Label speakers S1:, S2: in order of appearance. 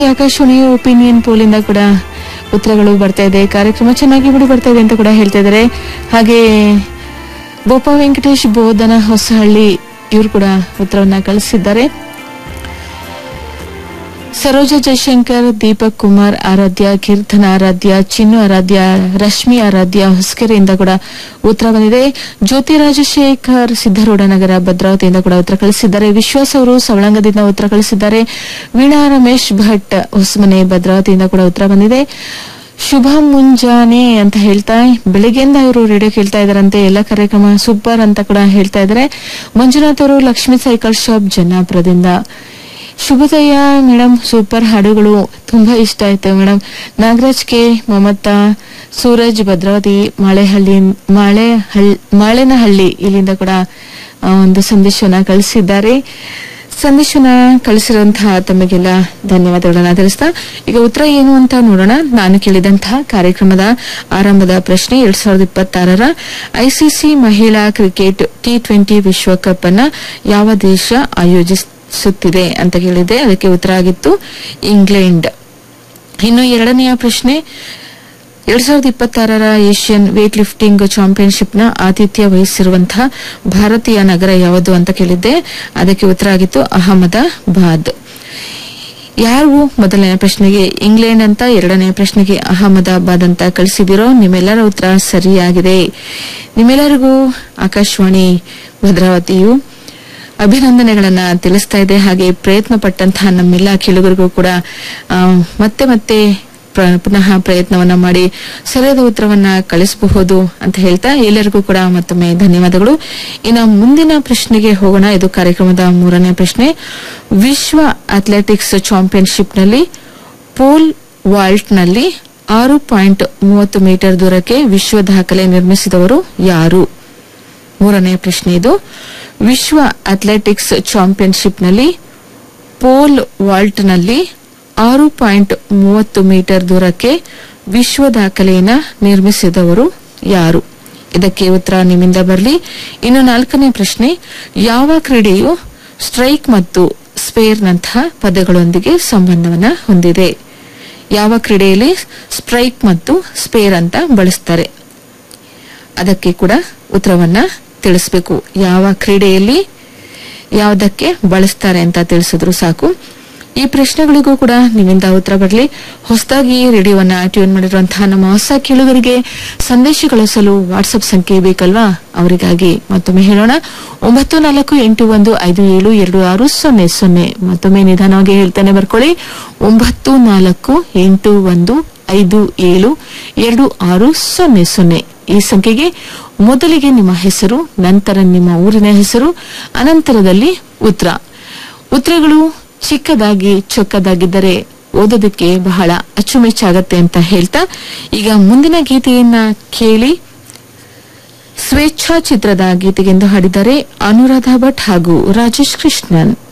S1: ಆಕಾಶವಾಣಿಯ ಒಪಿನಿಯನ್ ಪೋಲಿಂದ ಕೂಡ ಉತ್ತರಗಳು ಬರ್ತಾ ಇದೆ ಕಾರ್ಯಕ್ರಮ ಚೆನ್ನಾಗಿ ಬಿಡಿ ಬರ್ತಾ ಇದೆ ಅಂತ ಕೂಡ ಹೇಳ್ತಾ ಇದ್ದಾರೆ ಹಾಗೆ ಬೋಪ ವೆಂಕಟೇಶ್ ಬೋಧನ ಹೊಸಹಳ್ಳಿ ಇವರು ಕೂಡ ಉತ್ತರವನ್ನ ಕಳಿಸಿದ್ದಾರೆ ಸರೋಜ ಜಯಶಂಕರ್ ದೀಪಕ್ ಕುಮಾರ್ ಆರಾಧ್ಯ ಕೀರ್ತನ ಆರಾಧ್ಯ ಚಿನ್ನು ಆರಾಧ್ಯ ರಶ್ಮಿ ಆರಾಧ್ಯ ಹೊಸಕೆರೆಯಿಂದ ಕೂಡ ಉತ್ತರ ಬಂದಿದೆ ಜ್ಯೋತಿ ರಾಜಶೇಖರ್ ಸಿದ್ದರೂಢ ನಗರ ಭದ್ರಾವತಿಯಿಂದ ಕೂಡ ಉತ್ತರ ಕಳಿಸಿದ್ದಾರೆ ವಿಶ್ವಾಸ್ ಅವರು ಸವಳಂಗದಿಂದ ಉತ್ತರ ಕಳಿಸಿದ್ದಾರೆ ವೀಣಾ ರಮೇಶ್ ಭಟ್ ಹೊಸಮನೆ ಭದ್ರಾವತಿಯಿಂದ ಕೂಡ ಉತ್ತರ ಬಂದಿದೆ ಶುಭ ಮುಂಜಾನೆ ಅಂತ ಹೇಳ್ತಾ ಬೆಳಿಗ್ಗೆಯಿಂದ ಇವರು ರೇಡಿಯೋ ಕೇಳ್ತಾ ಇದಾರಂತೆ ಎಲ್ಲ ಕಾರ್ಯಕ್ರಮ ಸೂಪರ್ ಅಂತ ಕೂಡ ಹೇಳ್ತಾ ಇದ್ದಾರೆ ಮಂಜುನಾಥ್ ಅವರು ಲಕ್ಷ್ಮೀ ಸೈಕಲ್ ಶಾಪ್ ಜನ್ನಾಪುರದಿಂದ ಶುಭೋದಯ ಮೇಡಮ್ ಸೂಪರ್ ಹಾಡುಗಳು ತುಂಬಾ ಇಷ್ಟ ಆಯ್ತು ಮೇಡಮ್ ನಾಗರಾಜ್ ಕೆ ಮಮತಾ ಸೂರಜ್ ಭದ್ರಾವತಿ ಮಾಳೆಹಳ್ಳಿ ಮಾಳೆ ಮಾಳೆನಹಳ್ಳಿ ಇಲ್ಲಿಂದ ಕೂಡ ಆ, ಒಂದು ಸಂದೇಶವನ್ನ ಕಳಿಸಿದ್ದಾರೆ ಸಂದೇಶವನ್ನ ಕಳಿಸಿರುವಂತಹ ತಮಗೆಲ್ಲ ಧನ್ಯವಾದಗಳನ್ನ ತಿಳಿಸ್ತಾ ಈಗ ಉತ್ತರ ಏನು ಅಂತ ನೋಡೋಣ ನಾನು ಕೇಳಿದಂತಹ ಕಾರ್ಯಕ್ರಮದ ಆರಂಭದ ಪ್ರಶ್ನೆ ಎರಡ್ ಸಾವಿರದ ಇಪ್ಪತ್ತಾರರ ಐಸಿಸಿ ಮಹಿಳಾ ಕ್ರಿಕೆಟ್ ಟಿ ಟ್ವೆಂಟಿ ವಿಶ್ವಕಪ್ ಅನ್ನ ಯಾವ ದೇಶ ಆಯೋಜಿಸುತ್ತಿದೆ ಅಂತ ಕೇಳಿದೆ ಅದಕ್ಕೆ ಉತ್ತರ ಆಗಿತ್ತು ಇಂಗ್ಲೆಂಡ್ ಇನ್ನು ಎರಡನೆಯ ಪ್ರಶ್ನೆ ಎರಡ್ ಸಾವಿರದ ಇಪ್ಪತ್ತಾರರ ಏಷ್ಯನ್ ವೇಟ್ ಲಿಫ್ಟಿಂಗ್ ಚಾಂಪಿಯನ್ಶಿಪ್ನ ಆತಿಥ್ಯ ವಹಿಸಿರುವಂತಹ ಭಾರತೀಯ ನಗರ ಯಾವುದು ಅಂತ ಕೇಳಿದ್ದೆ ಅದಕ್ಕೆ ಉತ್ತರ ಆಗಿತ್ತು ಅಹಮದಾಬಾದ್ ಯಾರು ಮೊದಲನೇ ಪ್ರಶ್ನೆಗೆ ಇಂಗ್ಲೆಂಡ್ ಅಂತ ಎರಡನೇ ಪ್ರಶ್ನೆಗೆ ಅಹಮದಾಬಾದ್ ಅಂತ ಕಳಿಸಿದಿರೋ ನಿಮ್ಮೆಲ್ಲರ ಉತ್ತರ ಸರಿಯಾಗಿದೆ ನಿಮ್ಮೆಲ್ಲರಿಗೂ ಆಕಾಶವಾಣಿ ಭದ್ರಾವತಿಯು ಅಭಿನಂದನೆಗಳನ್ನ ತಿಳಿಸ್ತಾ ಇದೆ ಹಾಗೆ ಪ್ರಯತ್ನ ಪಟ್ಟಂತಹ ನಮ್ಮೆಲ್ಲ ಕೇಳುಗರಿಗೂ ಕೂಡ ಆ, ಮತ್ತೆ ಮತ್ತೆ ಪ್ರ- ಪುನಃ ಪ್ರಯತ್ನವನ್ನ ಮಾಡಿ ಸರಿಯಾದ ಉತ್ತರವನ್ನ ಕಳಿಸಬಹುದು ಅಂತ ಹೇಳ್ತಾ ಎಲ್ಲರಿಗೂ ಕೂಡ ಮತ್ತೊಮ್ಮೆ ಧನ್ಯವಾದಗಳು ಇನ್ನು ಮುಂದಿನ ಪ್ರಶ್ನೆಗೆ ಹೋಗೋಣ ಇದು ಕಾರ್ಯಕ್ರಮದ ಮೂರನೇ ಪ್ರಶ್ನೆ ವಿಶ್ವ ಅಥ್ಲೆಟಿಕ್ಸ್ ಚಾಂಪಿಯನ್ಶಿಪ್ನಲ್ಲಿ ಪೋಲ್ ವಾಲ್ಟ್ನಲ್ಲಿ ಆರು ಪಾಯಿಂಟ್ ಮೂವತ್ತು ಮೀಟರ್ ದೂರಕ್ಕೆ ವಿಶ್ವ ದಾಖಲೆ ನಿರ್ಮಿಸಿದವರು ಯಾರು ಮೂರನೇ ಪ್ರಶ್ನೆ ಇದು ವಿಶ್ವ ಅಥ್ಲೆಟಿಕ್ಸ್ ಚಾಂಪಿಯನ್ಶಿಪ್ನಲ್ಲಿ ಪೋಲ್ ವಾಲ್ಟ್ನಲ್ಲಿ ಆರು ಪಾಯಿಂಟ್ ಮೂವತ್ತು ಮೀಟರ್ ದೂರಕ್ಕೆ ವಿಶ್ವ ದಾಖಲೆಯನ್ನ ನಿರ್ಮಿಸಿದವರು ಯಾರು ಇದಕ್ಕೆ ಉತ್ತರ ನಿಮ್ಮಿಂದ ಬರಲಿ ಇನ್ನು ನಾಲ್ಕನೇ ಪ್ರಶ್ನೆ ಯಾವ ಕ್ರೀಡೆಯು ಸ್ಟ್ರೈಕ್ ಮತ್ತು ಸ್ಪೇರ್ನಂತಹ ಪದಗಳೊಂದಿಗೆ ಸಂಬಂಧವನ್ನ ಹೊಂದಿದೆ ಯಾವ ಕ್ರೀಡೆಯಲ್ಲಿ ಸ್ಟ್ರೈಕ್ ಮತ್ತು ಸ್ಪೇರ್ ಅಂತ ಬಳಸ್ತಾರೆ ಅದಕ್ಕೆ ಕೂಡ ಉತ್ತರವನ್ನ ತಿಳಿಸಬೇಕು ಯಾವ ಕ್ರೀಡೆಯಲ್ಲಿ ಯಾವುದಕ್ಕೆ ಬಳಸ್ತಾರೆ ಅಂತ ತಿಳಿಸಿದ್ರು ಸಾಕು ಈ ಪ್ರಶ್ನೆಗಳಿಗೂ ಕೂಡ ನಿಮ್ಮಿಂದ ಉತ್ತರ ಬರಲಿ ಹೊಸದಾಗಿ ರೇಡಿಯೋವನ್ನ ಟ್ಯೂನ್ ಮಾಡಿರುವಂತಹ ನಮ್ಮ ಹೊಸ ಕೇಳುಗರಿಗೆ ಸಂದೇಶ ಕಳಿಸಲು ವಾಟ್ಸ್ಆಪ್ ಸಂಖ್ಯೆ ಬೇಕಲ್ವಾ ಅವರಿಗಾಗಿ ಮತ್ತೊಮ್ಮೆ ಹೇಳೋಣ ಒಂಬತ್ತು ನಾಲ್ಕು ಎಂಟು ಒಂದು ಐದು ಏಳು ಎರಡು ಆರು ಸೊನ್ನೆ ಸೊನ್ನೆ ಮತ್ತೊಮ್ಮೆ ನಿಧಾನವಾಗಿ ಹೇಳ್ತಾನೆ ಬರ್ಕೊಳ್ಳಿ ಒಂಬತ್ತು ನಾಲ್ಕು ಎಂಟು ಒಂದು ಐದು ಏಳು ಎರಡು ಆರು ಸೊನ್ನೆ ಸೊನ್ನೆ ಈ ಸಂಖ್ಯೆಗೆ ಮೊದಲಿಗೆ ನಿಮ್ಮ ಹೆಸರು ನಂತರ ನಿಮ್ಮ ಊರಿನ ಹೆಸರು ಅನಂತರದಲ್ಲಿ ಉತ್ತರ ಉತ್ತರಗಳು ಚಿಕ್ಕದಾಗಿ ಚೊಕ್ಕದಾಗಿದ್ದರೆ ಓದೋದಕ್ಕೆ ಬಹಳ ಅಚ್ಚುಮೆಚ್ಚಾಗತ್ತೆ ಅಂತ ಹೇಳ್ತಾ ಈಗ ಮುಂದಿನ ಗೀತೆಯನ್ನ ಕೇಳಿ ಸ್ವೇಚ್ಛಾ ಚಿತ್ರದ ಗೀತೆಗೆಂದು ಹಾಡಿದ್ದಾರೆ ಅನುರಾಧ ಭಟ್ ಹಾಗೂ ರಾಜೇಶ್ ಕೃಷ್ಣನ್